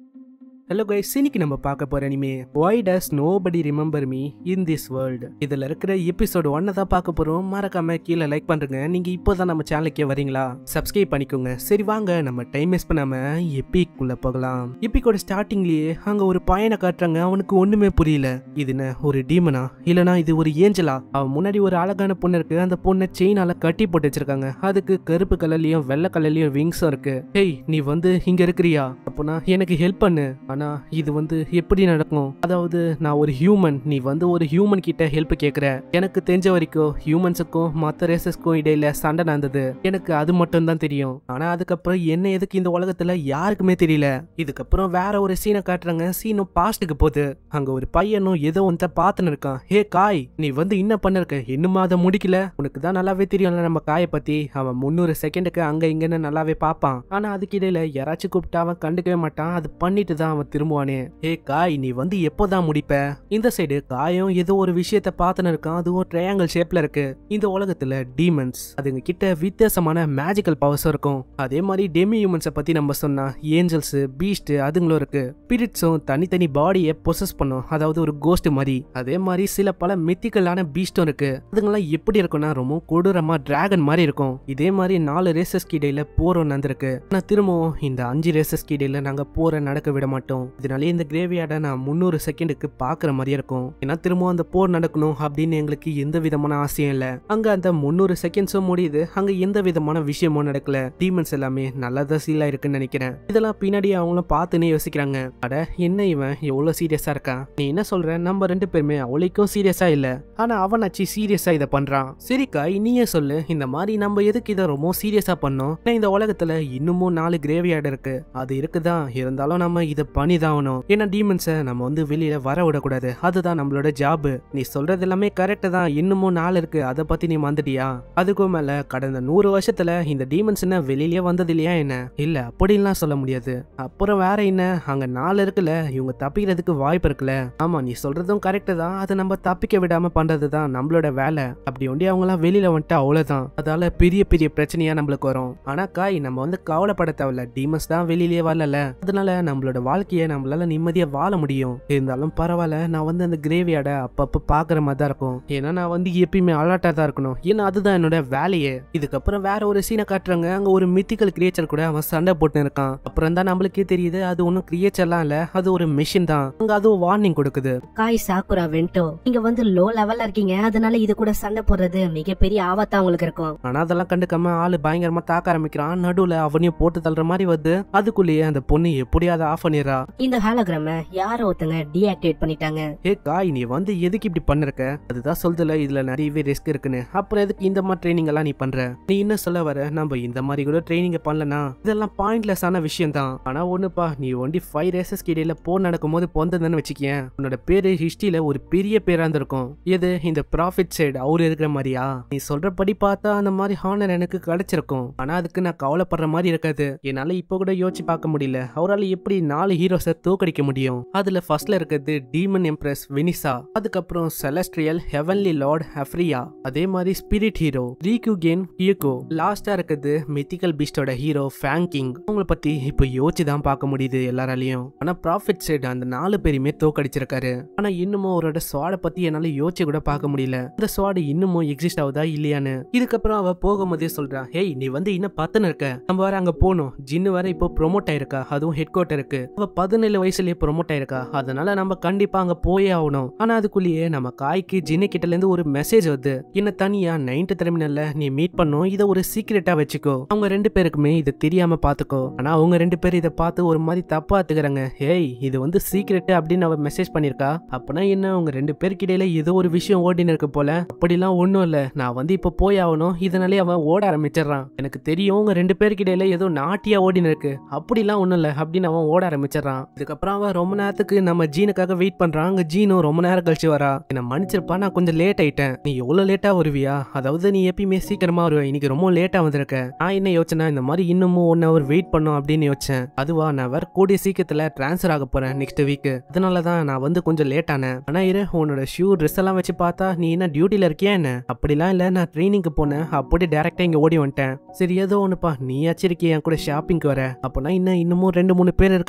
hello guys இன்னைக்கு நம்ம பார்க்க போற anime why does nobody remember me in this world இதுல இருக்கிற எபிசோடு ஒன்னை தான் பார்க்க போறோம் மறக்காம கீழே லைக் பண்றேங்க நீங்க இப்போதான் நம்ம சேனலுக்கே வரீங்களா சப்ஸ்கிரைப் பண்ணிக்கோங்க சரி வாங்க நம்ம டைம் வேஸ்ட் பண்ணாம எப்பிக்குள்ள போகலாம் எப்பிக்கோட ஸ்டார்டிங்லயே அங்க ஒரு பையனை காட்டுறாங்க அவனுக்கு ஒண்ணுமே புரியல இது என்ன ஒரு டீமனா இல்லனா இது ஒரு ஏஞ்சலா அவன் முன்னாடி ஒரு அழகான பொண்ணு இருக்கு அந்த பொண்ணை செயினால கட்டி போட்டு வச்சிருக்காங்க அதுக்கு கருப்பு கலர்லயும் வெள்ளை கலர்லயும் விங்ஸும் இருக்கு ஹேய் நீ வந்து இங்க இருக்கிறியா அப்போனா எனக்கு ஹெல்ப் பண்ணு ஆனா இது வந்து எப்படி நடக்கும் அதாவது நான் ஒரு ஹியூமன் நீ வந்து ஒரு ஹியூமன் கிட்ட ஹெல்ப் கேக்குற எனக்கு தெரிஞ்ச வரைக்கும் ஹியூமன்ஸுக்கும் மற்ற ரேசஸ்க்கும் இடையில சண்டை நடந்தது எனக்கு அது மட்டும் தான் தெரியும் ஆனா அதுக்கப்புறம் என்ன எதுக்கு இந்த உலகத்துல யாருக்குமே தெரியல இதுக்கப்புறம் வேற ஒரு சீனை காட்டுறாங்க சீனும் பாஸ்ட்டுக்கு போகுது அங்க ஒரு பையனும் ஏதோ ஒன்றை பார்த்துன்னு இருக்கான் ஹே காய் நீ வந்து என்ன பண்ணிருக்க இன்னுமா அதை முடிக்கல உனக்கு தான் நல்லாவே தெரியும்ல நம்ம காயை பத்தி அவன் முந்நூறு செகண்டுக்கு அங்க இங்கன்னு நல்லாவே பார்ப்பான் ஆனா அதுக்கு இடையில யாராச்சும் கூப்பிட்டு அவன் கண்டுக்கவே மாட்டான் அது பண்ணிட்டு தான் அவன் திரும்புவானே ஏ காய் நீ வந்து எப்போதான் முடிப்ப இந்த சைடு காயம் ஏதோ ஒரு விஷயத்த பார்த்துன்னு இருக்கான் அதுவும் ட்ரையாங்கிள் ஷேப்ல இருக்கு இந்த உலகத்துல டீமன்ஸ் அதுங்க கிட்ட வித்தியாசமான மேஜிக்கல் பவர்ஸ் இருக்கும் அதே மாதிரி டெமி ஹியூமன்ஸை பத்தி நம்ம சொன்னா ஏஞ்சல்ஸ் பீஸ்ட் அதுங்களும் இருக்கு ஸ்பிரிட்ஸும் தனித்தனி பாடியை பொசஸ் பண்ணும் அதாவது ஒரு கோஸ்ட் மாதிரி அதே மாதிரி சில பல மித்திக்கலான பீஸ்டும் இருக்கு அதுங்கெல்லாம் எப்படி இருக்கும்னா ரொம்ப கொடூரமா டிராகன் மாதிரி இருக்கும் இதே மாதிரி நாலு ரேசஸ் இடையில போரும் நடந்திருக்கு ஆனா திரும்பவும் இந்த அஞ்சு ரேசஸ் இடையில நாங்க போரை நடக்க விட மாட்டோம் இதனாலே இந்த கிரேவியாட நான் முந்நூறு செகண்டுக்கு பாக்குற மாதிரியே இருக்கும் ஏன்னா திரும்பவும் அந்த போர் நடக்கணும் அப்படின்னு எங்களுக்கு எந்த விதமான ஆசையும் இல்ல அங்க அந்த முந்நூறு செகண்ட்ஸும் முடியுது அங்க எந்த விதமான விஷயமும் நடக்கல டீமன்ஸ் எல்லாமே நல்லதா சீலா இருக்குன்னு நினைக்கிறேன் இதெல்லாம் பின்னாடி அவங்களும் பார்த்துனே யோசிக்கிறாங்க அட என்ன இவன் எவ்வளவு சீரியஸா இருக்கான் நீ என்ன சொல்ற நம்ம ரெண்டு பேருமே அவளைக்கும் சீரியஸா இல்ல ஆனா அவனாச்சு சீரியஸா இதை பண்றான் சரிக்கா நீயே சொல்லு இந்த மாதிரி நம்ம எதுக்கு இதை ரொம்ப சீரியஸா பண்ணோம் ஏன்னா இந்த உலகத்துல இன்னமும் நாலு கிரேவியார்டு இருக்கு அது இருக்குதான் இருந்தாலும் நம்ம இதை பண்ணி தான் ஆகணும் ஏன்னா டீமன்ஸை நம்ம வந்து வெளியில வர விடக்கூடாது அதுதான் நம்மளோட ஜாப் நீ சொல்றது எல்லாமே கரெக்ட் தான் இன்னமும் நாள் இருக்கு அதை பத்தி நீ வந்துட்டியா அதுக்கும் மேல கடந்த நூறு வருஷத்துல இந்த டீமன்ஸ் என்ன வெளியிலயே வந்தது இல்லையா என்ன இல்ல அப்படின்லாம் சொல்ல முடியாது அப்புறம் வேற என்ன அங்க நாலு இருக்குல்ல இவங்க தப்பிக்கிறதுக்கு வாய்ப்பு இருக்குல்ல ஆமா நீ சொல்றதும் கரெக்ட் தான் அதை நம்ம தப்பிக்க விடாம பண்றது தான் நம்மளோட வேலை அப்படி ஒண்டி அவங்களாம் வெளியில வந்துட்டு அவ்வளவுதான் அதால பெரிய பெரிய பிரச்சனையா நம்மளுக்கு வரும் ஆனா காய் நம்ம வந்து கவலைப்பட தேவையில்ல டீமன்ஸ் தான் வெளியிலேயே வரல அதனால நம்மளோட வாழ்க்கையை நம்மளால நிம்மதியா வாழ முடியும் இருந்தாலும் பரவாயில்ல நான் வந்து அந்த கிரேவியாட அப்பப்ப பாக்குற மாதிரி தான் இருக்கும் ஏன்னா நான் வந்து எப்பயுமே அலர்ட்டா தான் இருக்கணும் ஏன்னா அதுதான் என்னோட வேலையே இதுக்கப்புறம் வேற ஒரு சீனை காட்டுறாங்க அங்க ஒரு மித்திக்கல் கிரியேச்சர் கூட அவன் சண்டை போட்டு இருக்கான் அப்புறம் தான் நம்மளுக்கே தெரியுது அது ஒன்றும் கிரியேச்சர்லாம் இல்ல அது ஒரு மிஷின் தான் அங்க அதுவும் வார்னிங் கொடுக்குது காய் சாக்குரா வென்டோ நீங்க வந்து லோ லெவல்ல இருக்கீங்க அதனால இது கூட சண்டை போடுறது மிகப்பெரிய ஆபத்தா உங்களுக்கு இருக்கும் ஆனா அதெல்லாம் கண்டுக்காம ஆளு பயங்கரமா தாக்க ஆரம்பிக்கிறான் நடுவுல அவனையும் போட்டு தள்ளுற மாதிரி வருது அதுக்குள்ளேயே அந்த பொண்ணு எப்படியாவது ஆஃப் பண்ணிடுறா இந்த ஹாலோகிராம யாரோ ஒருத்தங்க டீஆக்டிவேட் பண்ணிட்டாங்க ஏ காய் நீ வந்து எதுக்கு இப்படி பண்ணிருக்க அதுதான் சொல்றதுல இதுல நிறையவே ரிஸ்க் இருக்குன்னு அப்புறம் எதுக்கு இந்த மாதிரி ட்ரைனிங் எல்லாம் நீ பண்ற நீ என்ன சொல்ல வர நம்ம இந்த மாதிரி கூட ட்ரைனிங் பண்ணலனா இதெல்லாம் பாயிண்ட்லெஸ் ஆன விஷயம் தான் ஆனா ஒண்ணுப்பா நீ ஒண்டி ஃபைவ் ரேசஸ் இடையில போர் நடக்கும்போது பொந்ததுன்னு வச்சுக்கேன் உன்னோட பேரு ஹிஸ்டரியில ஒரு பெரிய பேரா இருந்திருக்கும் எது இந்த ப்ராஃபிட் சைடு அவரு இருக்கிற மாதிரியா நீ சொல்றபடி பார்த்தா அந்த மாதிரி ஹானர் எனக்கு கிடைச்சிருக்கும் ஆனா அதுக்கு நான் கவலைப்படுற மாதிரி இருக்காது என்னால இப்ப கூட யோசிச்சு பார்க்க முடியல அவரால் எப்படி நாலு ஹீரோஸை தோக்கடிக்க முடியும் அதுல ஃபர்ஸ்ட்ல இருக்கிறது டீமன் எம்ப்ரஸ் வெனிசா அதுக்கப்புறம் செலஸ்ட்ரியல் ஹெவன்லி லார்ட் ஹெஃப்ரியா அதே மாதிரி ஸ்பிரிட் ஹீரோ ரீகு கேன் ஹியூகோ லாஸ்டா இருக்கிறது மித்திக்கல் பீஸ்டோட ஹீரோ ஃபேங்கிங் அவங்கள பத்தி இப்போ யோசிச்சு தான் பார்க்க முடியுது எல்லாராலையும் ஆனா ப்ராஃபிட் சைடு அந்த நாலு பேருமே தோக்கடிச்சிருக்காரு ஆனா இன்னமும் அவரோட ஸ்வாட பத்தி என்னால யோசிச்சு கூட பார்க்க முடியல அந்த ஸ்வாடு இன்னமும் எக்ஸிஸ்ட் ஆகுதா இல்லையான்னு இதுக்கப்புறம் அவ போகும்போதே சொல்றா ஹேய் நீ வந்து இன்னும் பத்துன்னு இருக்க நம்ம வேற அங்க போகணும் ஜின்னு வேற இப்போ ப்ரொமோட் ஆயிருக்கா அதுவும் ஹெட் குவார்ட்டருக்கு அவ பதினேழு வயசுலயே ப்ரொமோட் ஆயிருக்கா அதனால நம்ம கண்டிப்பா அங்க போயே ஆகணும் ஆனா அதுக்குள்ளேயே நம்ம காய்க்கு ஜின்னு கிட்ட இருந்து ஒரு மெசேஜ் வருது என்ன தனியா நைன்த் டெர்மினல்ல நீ மீட் பண்ணும் இதை ஒரு சீக்கிரட்டா வச்சுக்கோ அவங்க ரெண்டு பேருக்குமே இது தெரியாம பாத்துக்கோ ஆனா அவங்க ரெண்டு பேரும் இதை பார்த்து ஒரு மாதிரி தப்பா எடுத்துக்கிறாங்க ஹேய் இது வந்து சீக்கிரட் அப்படின்னு அவ மெசேஜ் பண்ணிருக்கா அப்பனா என்ன அவங்க ரெண்டு பேருக்கு இடையில ஏதோ ஒரு விஷயம் ஓடின்னு இருக்கு போல அப்படிலாம் ஒண்ணும் இல்ல நான் வந்து இப்ப போய் ஆகணும் இதனாலே அவன் ஓட ஆரம்பிச்சிடுறான் எனக்கு தெரியும் உங்க ரெண்டு பேருக்கு இடையில ஏதோ நாட்டியா ஓடின்னு இருக்கு அப்படிலாம் ஒண்ணும் இல்ல அப்படின்னு அவன் ஓட ஆரம்பிச்சிடுறான் இதுக்கப்புறம் அவன் ரொம்ப நேரத்துக்கு நம்ம ஜீனுக்காக வெயிட் பண்றான் அங்க ஜீனும் ரொம்ப நேரம் கழிச்சு வரா என்ன மன்னிச்சிருப்பா நான் கொஞ்சம் லேட் ஆயிட்டேன் நீ எவ்வளவு லேட்டா வருவியா அதாவது நீ எப்பயுமே சீக்கிரமா வருவ இன்னைக்கு ரொம்ப லேட்டா வந்திருக்க நான் என்ன யோசனை இந்த மாதிரி இன்னமும் ஒன் ஹவர் வெயிட் பண்ணும் அப்படின்னு யோசிச்சேன் அதுவா நான் வேற கூடிய சீக்கிரத்துல டிரான்ஸ்ஃபர் ஆக போறேன் நெக்ஸ்ட் வீக் அதனால தான் நான் வந்து கொஞ்சம் லேட் ஆனேன் ஆனா இரு உன்னோட ஷூ ட்ரெஸ் எல்லாம் வச்சு பார்த்தா நீ என்ன டியூட்டில இருக்கியா என்ன அப்படிலாம் இல்ல நான் ட்ரைனிங்க்கு போனேன் அப்படியே டேரக்டா இங்க ஓடி வந்துட்டேன் சரி ஏதோ ஒண்ணுப்பா நீயாச்சும் இருக்கிய என் கூட ஷாப்பிங்க்கு வர அப்பனா இன்னும் இன்னமும் ரெண்டு மூணு பேர் இருக்காங்களா என்ன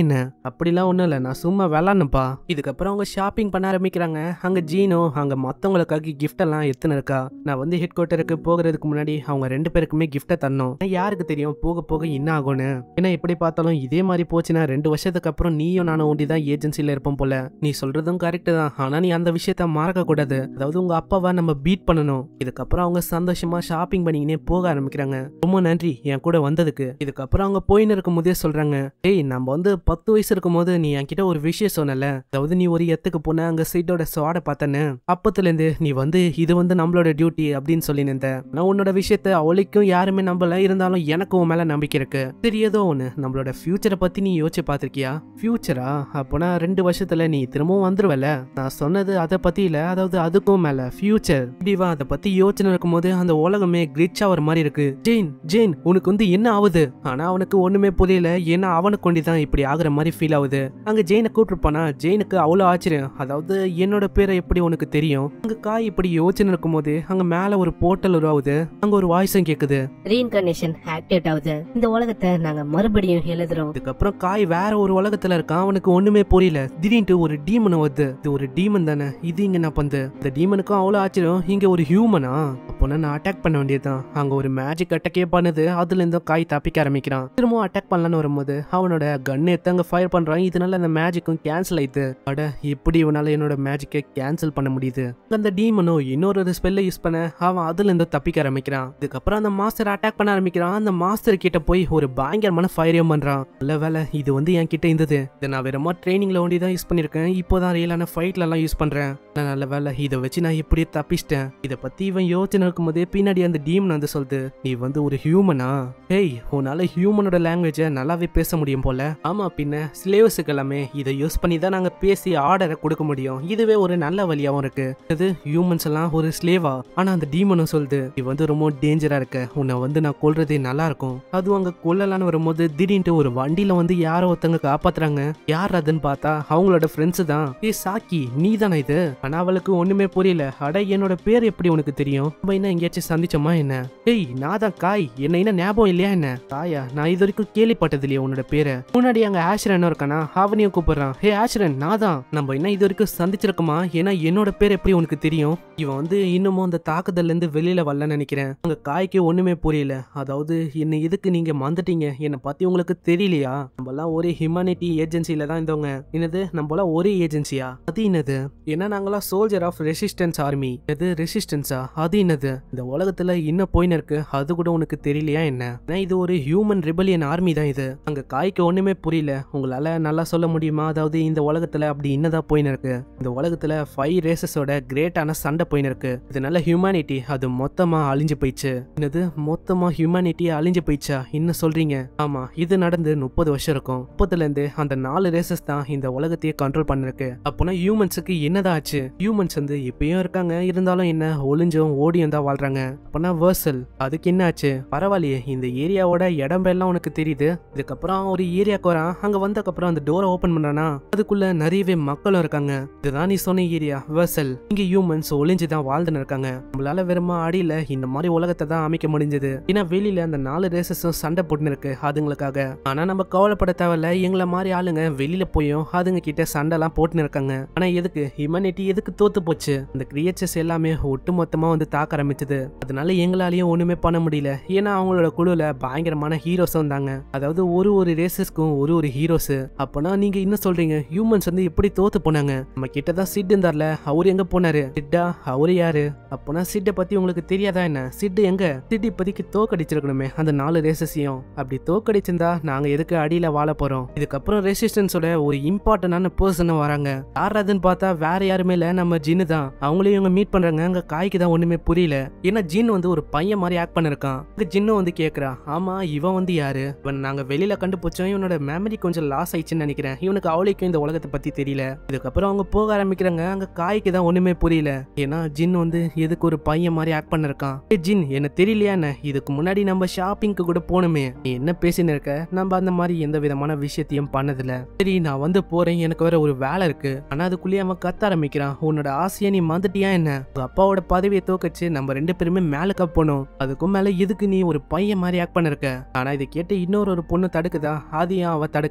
என்ன அப்படிலாம் ஒன்றும் இல்லை நான் சும்மா விளாட்ணுப்பா இதுக்கப்புறம் அவங்க ஷாப்பிங் பண்ண ஆரம்பிக்கிறாங்க அங்கே ஜீனோ அங்கே மற்றவங்களுக்காக gift எல்லாம் எத்தனை இருக்கா நான் வந்து ஹெட் குவார்ட்டருக்கு போகிறதுக்கு முன்னாடி அவங்க ரெண்டு பேருக்குமே கிஃப்ட்டை தரணும் ஆனா யாருக்கு தெரியும் போக போக என்ன ஆகும்னு ஏன்னா எப்படி பார்த்தாலும் இதே மாதிரி போச்சுன்னா ரெண்டு வருஷத்துக்கு அப்புறம் நீயும் நானும் ஒண்டி தான் ஏஜென்சியில் இருப்போம் போல நீ சொல்றதும் கரெக்டு தான் ஆனால் நீ அந்த விஷயத்த மறக்க கூடாது அதாவது உங்க அப்பாவை நம்ம பீட் பண்ணணும் இதுக்கப்புறம் அவங்க சந்தோஷமா ஷாப்பிங் பண்ணிக்கினே போக ஆரம்பிக்கிறாங்க ரொம்ப நன்றி என் கூட வந்ததுக்கு இதுக்கப்புறம் அவங்க போயின்னு இருக்கும் போதே சொல்றாங்க ஏய் நம்ம வந்து பத்து வயசு இருக்கும் போது நீ என்கிட்ட ஒரு விஷயம் சொன்னல அதாவது நீ ஒரு எத்துக்கு போன அங்க சீட்டோட சுவாட பார்த்தேன்னு அப்பத்துல இருந்து நீ வந்து இது வந்து நம்மளோட டியூட்டி அப்படின்னு சொல்லி நின்ற நான் உன்னோட விஷயத்த அவளுக்கும் யாருமே நம்பல இருந்தாலும் எனக்கு உன் மேல நம்பிக்கை இருக்கு சரி ஏதோ ஒண்ணு நம்மளோட ஃபியூச்சரை பத்தி நீ யோசிச்சு பார்த்திருக்கியா ஃபியூச்சரா அப்போனா ரெண்டு வருஷத்துல நீ திரும்பவும் வந்துருவல நான் சொன்னது அதை பத்தி இல்ல அதாவது அதுக்கும் மேல ஃபியூச்சர் இப்படிவா அதை பத்தி யோசனை இருக்கும்போது அந்த உலகமே கிரிச் ஆகிற மாதிரி இருக்கு ஜெயின் ஜெயின் உனக்கு வந்து என்ன ஆகுது ஆனா அவனுக்கு ஒண்ணுமே புரியல ஏன்னா அவனுக்கு கொண்டு தான் இப்படி ஆகுற மாதிரி ஃபீல் ஆகுது அங்க ஜெயினை கூட்டிருப்பானா ஜெயினுக்கு அவ்வளோ ஆச்சரியம் அதாவது என்னோட பேரை எப்படி உனக்கு தெரியும் அங்க காய் இப்படி யோசனை இருக்கும்போது அங்க மேல ஒரு போர்ட்டல் உருவாகுது அங்க ஒரு வாய்ஸும் கேக்குது ரீஇன்கார்னேஷன் ஆக்டிவேட் ஆகுது இந்த உலகத்தை நாங்க மறுபடியும் எழுதுறோம் அதுக்கப்புறம் காய் வேற ஒரு உலகத்துல இருக்கான் அவனுக்கு ஒண்ணுமே புரியல திடீர்னு ஒரு டீமன் வருது இது ஒரு டீமன் தானே இது இங்க என்ன பண்ணுது இந்த டீமனுக்கும் அவ்வளவு ஆச்சரியம் இங்க ஒரு ஹியூமனா அப்போனா நான் அட்டாக் பண்ண வேண்டியதுதான் அங்க ஒரு மேஜிக் அட்டாக்கே பண்ணுது அதுல இருந்தும் காய் தப்பிக்க ஆரம்பிக்கிறான் திரும்பவும் அட்டாக் பண்ணலான்னு வரும்போது அவனோட கன் எடுத்து அங்க ஃபயர் பண்றான் இதனால அந்த மேஜிக்கும் கேன்சல் ஆயிடுது அட எப்படி இவனால என்னோட மேஜிக்கை கேன்சல் பண்ண முடியுது அந்த டீமனும் இன்னொரு ஸ்பெல்லை யூஸ் பண்ண அவன் அதுல இருந்து தப்பிக்க ஆரம்பிக்கிறான் இதுக்கப்புறம் அந்த மாஸ்டர் அட்டாக் பண்ண ஆரம்பிக்கிறான் அந்த மாஸ்டர் கிட்ட போய் ஒரு பயங்கரமான ஃபயரையும் பண்றான் நல்ல வேலை இது வந்து என் கிட்ட இருந்தது இதை நான் வெறுமா ட்ரைனிங்ல ஒண்டி தான் யூஸ் பண்ணிருக்கேன் இப்போதான் ரியலான ஃபைட்ல எல்லாம் யூஸ் பண்றேன் நான் நல்ல வேலை இதை வச்சு நான் இப்படியே தப்பிச்சிட்டேன் இதை பத்தி இவன் யோசனை இருக்கும்போதே பின்னாடி அந்த டீமன் வந்து சொல்லுது நீ வந்து ஒரு ஹியூமனா ஹேய் உன்னால ஹியூமனோட லாங்குவேஜை நல்லாவே பேச முடியும் போல ஆமா பின்ன ஸ்லேவ்ஸுக்கு எல்லாமே இதை யூஸ் பண்ணி தான் நாங்க பேசி ஆர்டரை கொடுக்க முடியும் இதுவே ஒரு நல்ல வழியாவும் இருக்கு இது ஹியூமன்ஸ் எல்லாம் ஒரு ஸ்லேவா ஆனா அந்த டீமனும் சொல்லுது நீ வந்து ரொம்ப டேஞ்சரா இருக்க உன்னை வந்து நான் கொல்றதே நல்லா இருக்கும் அதுவும் அங்க கொல்லலான்னு வரும்போது திடீர்னு ஒரு வண்டியில வந்து யாரோ ஒருத்தங்க காப்பாத்துறாங்க யார் அதுன்னு பார்த்தா அவங்களோட ஃப்ரெண்ட்ஸ் தான் ஏ சாக்கி நீ தானே இது ஆனா அவளுக்கு ஒண்ணுமே புரியல அட என்னோட பேர் எப்படி உனக்கு தெரியும் நம்ம என்ன எங்கேயாச்சும் சந்திச்சோமா என்ன ஏய் நான் தான் காய் என்ன என்ன ஞாபகம் இல்லையா என்ன காயா நான் இது வரைக்கும் கேள்விப்பட்டது இல்லையா உன்னோட பேரை முன்னாடி அங்க ஆஷ்ரன் இருக்கானா அவனையும் கூப்பிடுறான் ஹே ஆஷ்ரன் நான் தான் நம்ம என்ன இது வரைக்கும் சந்திச்சிருக்கோமா ஏன்னா என்னோட பேர் எப்படி உனக்கு தெரியும் இவன் வந்து இன்னமும் அந்த தாக்குதல்ல இருந்து வெளியில வரலன்னு நினைக்கிறேன் அங்க காய்க்கு ஒண்ணுமே புரியல அதாவது என்ன எதுக்கு நீங்க மறந்துட்டீங்க என்னை பத்தி உங்களுக்கு தெரியலையா நம்மலாம் ஒரே ஹியூமனிட்டி ஏஜென்சில தான் இருந்தவங்க என்னது நம்மளாம் ஒரே ஏஜென்சியா அது என்னது ஏன்னா நாங்களாம் சோல்ஜர் ஆஃப் ரெசிஸ்டன்ஸ் ஆர்மி எது ரெசிஸ்டன்ஸா அது என்னது இந்த உலகத்துல இன்னும் போயின்னு இருக்கு அது கூட உனக்கு தெரியலையா என்ன ஏன்னா இது ஒரு ஹியூமன் ரிபலியன் ஆர்மி தான் இது அங்க காய்க்கு ஒண்ணுமே புரியல உங்களால நல்லா சொல்ல முடியுமா அதாவது இந்த உலகத்துல அப்படி என்னதான் போயின்னு இருக்கு இந்த உலகத்துல ஃபைவ் ரேசஸோட கிரேட்டான சண்டை போயின்னு இருக்கு இதனால ஹியூமனிட்டி அது மொத்தமா அழிஞ்சு போயிடுச்சு என்னது மொத்தமா ஹியூமனிட்டி அழிஞ்சு போயிடுச்சா இன்னும் சொல்றீங்க ஆமா இது நடந்து முப்பது வருஷம் இருக்கும் முப்பதுல இருந்து அந்த நாலு ரேசஸ் தான் இந்த உலகத்தையே கண்ட்ரோல் பண்ணிருக்கு அப்போனா ஹியூமன்ஸுக்கு என்னதான் ஆச்சு ஹியூமன்ஸ் வந்து இப்பயும் இருக்காங்க இருந்தாலும் என்ன ஒளிஞ்சும் ஓடியும் தான் வாழ்றாங்க அப்போனா வேர்சல் அதுக்கு என்ன ஆச்சு பரவாயில்லையே இந்த ஏரியாவோட இடம்பெல்லாம் உனக்கு தெரியுது இதுக்கப்புறம் ஒரு ஏரியாக்கு வரான் அங்க வந்ததுக்கப்புறம் அந்த டோரை ஓபன் பண்றானா அதுக்குள்ள நிறையவே மக்களும் இருக்காங்க இதுதான் நீ சொன்ன ஏரியா வேர்சல் இங்க ஹியூமன்ஸ் ஒளிஞ்சு தான் வாழ்ந்துன்னு இருக்காங்க நம்மளால வெறுமா அடியில இந்த மாதிரி உலகத்தை தான் அமைக்க முடிஞ்சது ஏன்னா வெளியில அந்த நாலு ரேசஸும் சண்டை போட்டுன்னு இருக்கு அதுங்களுக்காக ஆனா நம்ம கவலைப்பட தேவையில்ல எங்களை மாதிரி ஆளுங்க வெளியில போயும் அதுங்க கிட்ட சண்டைலாம் போட்டுன்னு இருக்காங்க ஆனா எதுக்கு ஹியூமனிட்டி எதுக்கு தோத்து போச்சு அந்த கிரியேச்சர்ஸ் எல்லாமே ஒட்டு மொத்தமா வந்து தாக்க ஆரம்பிச்சது அதனால எங்களாலையும் ஒண்ணுமே பண்ண முடியல ஏன்னா அவங்களோட குழுல பயங்கரமான ஹீரோஸ் வந்தாங்க அதாவது ஒரு ஒரு ரேசஸ்க்கும் ஒரு ஒரு ஹீரோஸ் அப்பனா நீங்க என்ன சொல்றீங்க ஹியூமன்ஸ் வந்து எப்படி தோத்து போனாங்க நம்ம கிட்ட தான் சிட் இருந்தார்ல அவரு எங்க போனாரு சிட்டா அவரு யாரு அப்பனா சிட்டை பத்தி உங்களுக்கு தெரியாதா என்ன சிட்டு எங்க சிட்டு இப்போதைக்கு தோக்கடிச்சிருக்கணுமே அந்த நாலு ரேசஸையும் அப்படி தோக்கடிச்சிருந்தா நாங்க எதுக்கு அடியில வாழ போறோம் இதுக்கப்புறம் ரெசிஸ்டன்ஸோட ஒரு இம்பார்ட்டன்டான பர்சனும் வராங்க யார் அதுன்னு பார்த்தா வேற யாருமே இல்ல நம்ம ஜின்னு தான் அவங்களையும் இவங்க மீட் பண்றாங்க அங்க காய்க்கு தான் ஒண்ணுமே புரியல ஏன்னா ஜின் வந்து ஒரு பையன் மாதிரி ஆக்ட் பண்ணிருக்கான் அங்க ஜின்னும் வந்து கேக்குறா ஆமா இவன் வந்து யாரு இவன் நாங்க வெளியில கண்டுபிடிச்சோம் இவனோட மெமரி கொஞ்சம் லாஸ் ஆயிடுச்சுன்னு நினைக்கிறேன் இவனுக்கு அவளுக்கும் இந்த உலகத்தை பத்தி தெரியல இதுக்கப்புறம் அவங்க போக ஆரம்பிக்கிறாங்க அங்க காய்க்கு தான் ஒண்ணுமே புரியல ஏன்னா ஜின் வந்து எதுக்கு ஒரு பையன் மாதிரி ஆக்ட் பண்ணிருக்கான் ஏ ஜின் என்ன தெரியலையா என்ன இதுக்கு முன்னாடி நம்ம ஷாப்பிங்க்கு கூட போகணுமே நீ என்ன பேசின்னு இருக்க நம்ம அந்த மாதிரி எந்த விதமான விஷயத்தையும் பண்ணதில்ல சரி நான் வந்து போறேன் எனக்கு வேற ஒரு வேலை இருக்கு ஆனா அதுக்குள்ளேயே அவன் கத்த ஆரம்பிக்கிறான் உன்னோட ஆசையை நீ மறந்துட்டியா என்ன உங்க அப்பாவோட பதவியை தோக்கச்சு நம்ம ரெண்டு பேருமே மேல கப் போனோம் அதுக்கும் மேல எதுக்கு நீ ஒரு பையன் மாதிரி ஆக்ட் பண்ணிருக்க ஆனா இதை கேட்டு இன்னொரு ஒரு பொண்ணு தடுக்குதா அதையும் அவ தடுக்கிறா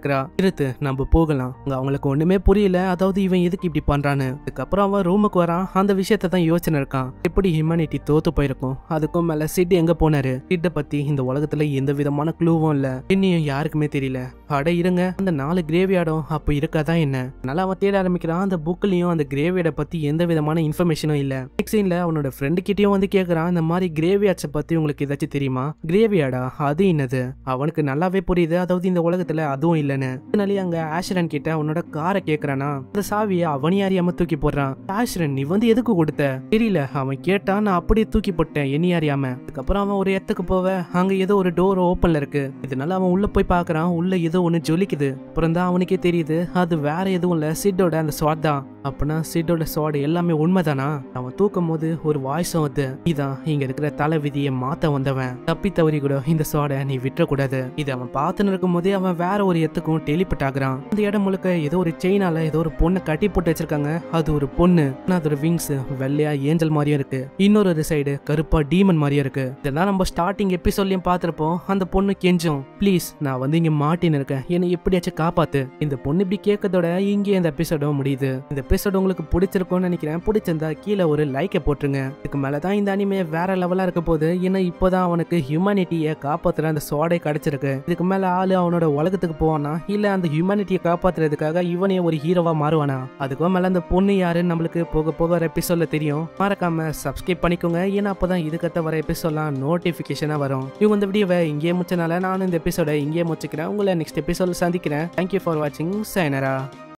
கேக்குறா இருத்து நம்ம போகலாம் அங்க அவங்களுக்கு ஒண்ணுமே புரியல அதாவது இவன் எதுக்கு இப்படி பண்றான்னு அதுக்கப்புறம் அவன் ரூமுக்கு வரான் அந்த விஷயத்த தான் யோசனை இருக்கான் எப்படி ஹியூமனிட்டி தோத்து போயிருக்கும் அதுக்கும் மேல சிட் எங்க போனாரு சிட்டை பத்தி இந்த உலகத்துல எந்த விதமான க்ளூவும் இல்ல இன்னியும் யாருக்குமே தெரியல அட இருங்க அந்த நாலு கிரேவியார்டும் அப்போ இருக்காதா என்ன அதனால அவன் தேட ஆரம்பிக்கிறான் அந்த புக்லயும் அந்த கிரேவியார்டை பத்தி எந்த விதமான இன்ஃபர்மேஷனும் இல்ல நெக்ஸ்ட் சீன்ல அவனோட ஃப்ரெண்டு கிட்டயும் வந்து கேக்குறான் இந்த மாதிரி கிரேவியார்ட்ஸை பத்தி உங்களுக்கு ஏதாச்சும் தெரியுமா கிரேவியார்டா அது என்னது அவனுக்கு நல்லாவே புரியுது அதாவது இந்த உலகத்துல அதுவும் இல்லைன்னு அதனாலே அங்க ஆஷ்ரன் கிட்ட அவனோட காரை கேக்குறானா அந்த சாவியை அவனே அறியாம தூக்கி போடுறான் ஆஷ்ரன் நீ வந்து எதுக்கு கொடுத்த தெரியல அவன் கேட்டா நான் அப்படியே தூக்கி போட்டேன் என்னையும் அறியாம அதுக்கப்புறம் அவன் ஒரு இடத்துக்கு போவ அங்க ஏதோ ஒரு டோர் ஓப்பன்ல இருக்கு இதனால அவன் உள்ள போய் பார்க்கறான் உள்ள ஏதோ ஒண்ணு ஜொலிக்குது அப்புறம் தான் அவனுக்கே தெரியுது அது வேற எதுவும் இல்ல சிட்டோட அந்த ஸ்வாட் தான் அப்பனா சிட்டோட ஸ்வாட் எல்லாமே உண்மைதானா அவன் தூக்கும் போது ஒரு வாய்ஸும் வந்து இதான் இங்க இருக்கிற தலை விதியை மாத்த வந்தவன் தப்பி தவறி கூட இந்த ஸ்வாடை நீ விட்டுறக்கூடாது இது அவன் பார்த்துன்னு இருக்கும் போதே அவன் வேற ஒரு இடத்துக்கும் டெலிபட் ஆகுறான் அந்த இடம் முழுக்க ஏதோ ஒரு செயினால ஏதோ ஒரு பொண்ணை கட்டி போட்டு வச்சிருக்காங்க அது ஒரு பொண்ணு ஆனா அதோட விங்ஸ் வெள்ளையா ஏஞ்சல் மாதிரியும் இருக்கு இன்னொரு ஒரு சைடு கருப்பா டீமன் மாதிரியும் இருக்கு இதெல்லாம் நம்ம ஸ்டார்டிங் எபிசோட்லயும் பார்த்திருப்போம் அந்த பொண்ணு கெஞ்சும் ப்ளீஸ் நான் வந்து இங்க மாட்டின்னு இருக்கேன் என்னை எப்படியாச்சும் காப்பாத்து இந்த பொண்ணு இப்படி கேட்கறதோட இங்கே இந்த எபிசோடும் முடியுது இந்த எபிசோடு உங்களுக்கு பிடிச்சிருக்கும்னு நினைக்கிறேன் பிடிச்சிருந்தா கீழே ஒரு லைக்கை போட்டுருங்க இதுக்கு மேல தான் இந்த அனிமே வேற லெவலா இருக்க போகுது ஏன்னா இப்போதான் அவனுக்கு ஹியூமனிட்டியை காப்பாத்துற அந்த சோடை கிடைச்சிருக்கு இதுக்கு மேல ஆளு அவனோட உலகத்துக்கு போவானா இல்ல அந்த ஹியூமனிட்டியை காப்பாத்துறதுக்காக இவனே ஒரு ஹீரோவா மாறுவானா அதுக்கும் மேல அந்த பொண்ணு யாருன்னு நம்மளுக்கு போக போக வர எபிசோட்ல தெரியும் மறக்காம சப்ஸ்கிரைப் பண்ணிக்கோங்க ஏன்னா அப்பதான் இதுக்கத்த வர எபிசோட்லாம் நோட்டிபிகேஷனா வரும் இவங்க இந்த வீடியோவை இங்கேயே முடிச்சனால நானும் இந்த எபிசோட இங்கேயே முடிச்சுக்கிறேன் உங்களை நெக்ஸ்ட் எபிசோட சந்திக்கிறேன் தேங்க்யூ ஃபார் வாட்சிங் சைனரா